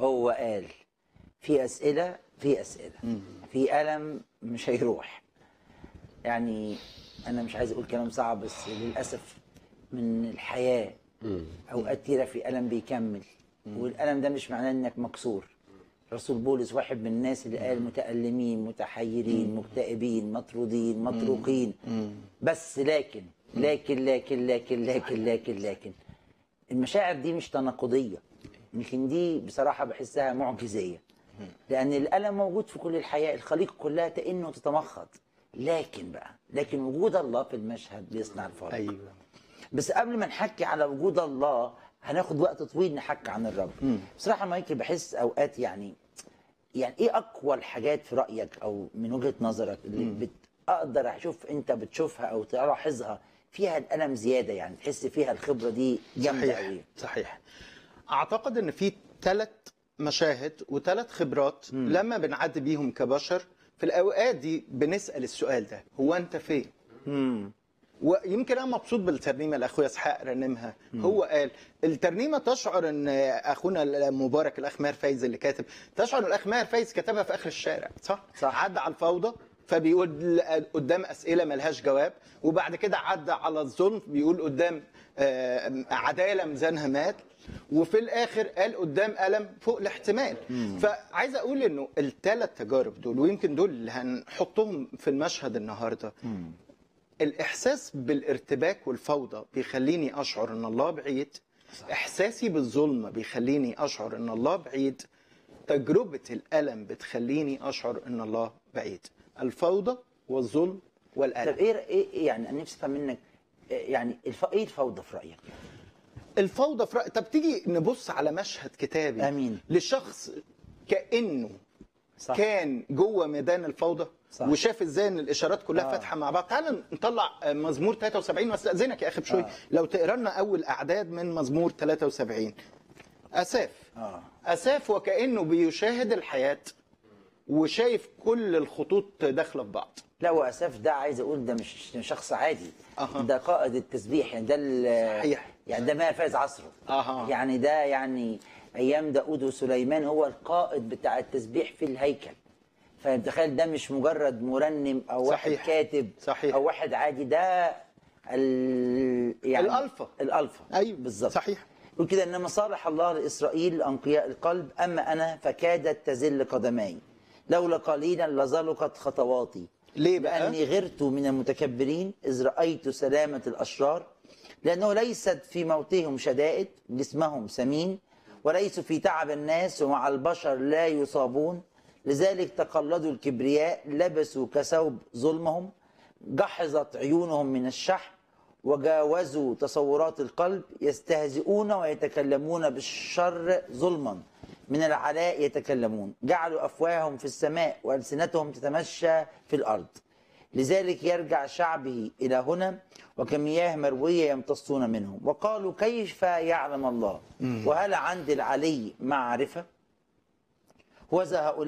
هو قال في أسئلة في أسئلة في ألم مش هيروح يعني أنا مش عايز أقول كلام صعب بس للأسف من الحياة أوقات كتيرة في ألم بيكمل والألم ده مش معناه إنك مكسور رسول بولس واحد من الناس اللي قال متألمين متحيرين مكتئبين مطرودين مطروقين بس لكن لكن لكن لكن لكن لكن لكن المشاعر دي مش تناقضية يمكن دي بصراحة بحسها معجزية لأن الألم موجود في كل الحياة الخليقة كلها تئن وتتمخض لكن بقى لكن وجود الله في المشهد بيصنع الفرق ايوه بس قبل ما نحكي على وجود الله هناخد وقت طويل نحكي عن الرب بصراحة مايكل بحس أوقات يعني يعني إيه أقوى الحاجات في رأيك أو من وجهة نظرك اللي بت أقدر أشوف أنت بتشوفها أو تلاحظها فيها الألم زيادة يعني تحس فيها الخبرة دي جامدة صحيح قوي صحيح اعتقد ان في ثلاث مشاهد وثلاث خبرات لما بنعدي بيهم كبشر في الاوقات دي بنسال السؤال ده هو انت فين ويمكن انا مبسوط بالترنيمه اللي اخويا اسحاق رنمها هو قال الترنيمه تشعر ان اخونا المبارك الاخ ماهر فايز اللي كاتب تشعر ان الاخ ماهر فايز كتبها في اخر الشارع صح صح. عدى على الفوضى فبيقول قدام اسئله ملهاش جواب وبعد كده عدى على الظلم بيقول قدام آه، عداله ميزانها مات وفي الاخر قال قدام الم فوق الاحتمال فعايز اقول انه الثلاث تجارب دول ويمكن دول اللي هنحطهم في المشهد النهارده الاحساس بالارتباك والفوضى بيخليني اشعر ان الله بعيد احساسي بالظلم بيخليني اشعر ان الله بعيد تجربه الالم بتخليني اشعر ان الله بعيد الفوضى والظلم طب والالم إيه إيه يعني أنا نفسي أفهم منك إيه يعني الف... إيه الفوضى في رأيك؟ الفوضى في رأي... طب تيجي نبص على مشهد كتابي أمين. لشخص كانه صح. كان جوه ميدان الفوضى صح. وشاف ازاي ان الاشارات كلها آه. فاتحه مع بعض تعال نطلع مزمور 73 واستاذنك يا اخي بشوي آه. لو تقرا لنا اول اعداد من مزمور 73 اساف آه. اساف وكانه بيشاهد الحياه وشايف كل الخطوط داخله في بعض لا واساف ده عايز اقول ده مش شخص عادي أها. ده قائد التسبيح يعني ده ال- صحيح. يعني ده ما فاز عصره أها. يعني ده يعني ايام داود وسليمان هو القائد بتاع التسبيح في الهيكل فتخيل ده مش مجرد مرنم او واحد صحيح. كاتب صحيح. او واحد عادي ده ال يعني الألفا. الالفا ايوه بالظبط صحيح يقول كده انما صالح الله لاسرائيل لانقياء القلب اما انا فكادت تزل قدماي لولا قليلا لزلقت خطواتي ليه بقى؟ لاني غرت من المتكبرين اذ رايت سلامه الاشرار لانه ليست في موتهم شدائد جسمهم سمين وليسوا في تعب الناس ومع البشر لا يصابون لذلك تقلدوا الكبرياء لبسوا كثوب ظلمهم جحظت عيونهم من الشحم وجاوزوا تصورات القلب يستهزئون ويتكلمون بالشر ظلما من العلاء يتكلمون جعلوا افواههم في السماء والسنتهم تتمشى في الارض لذلك يرجع شعبه الى هنا وكمياه مرويه يمتصون منهم وقالوا كيف يعلم الله وهل عند العلي معرفه وذا هؤلاء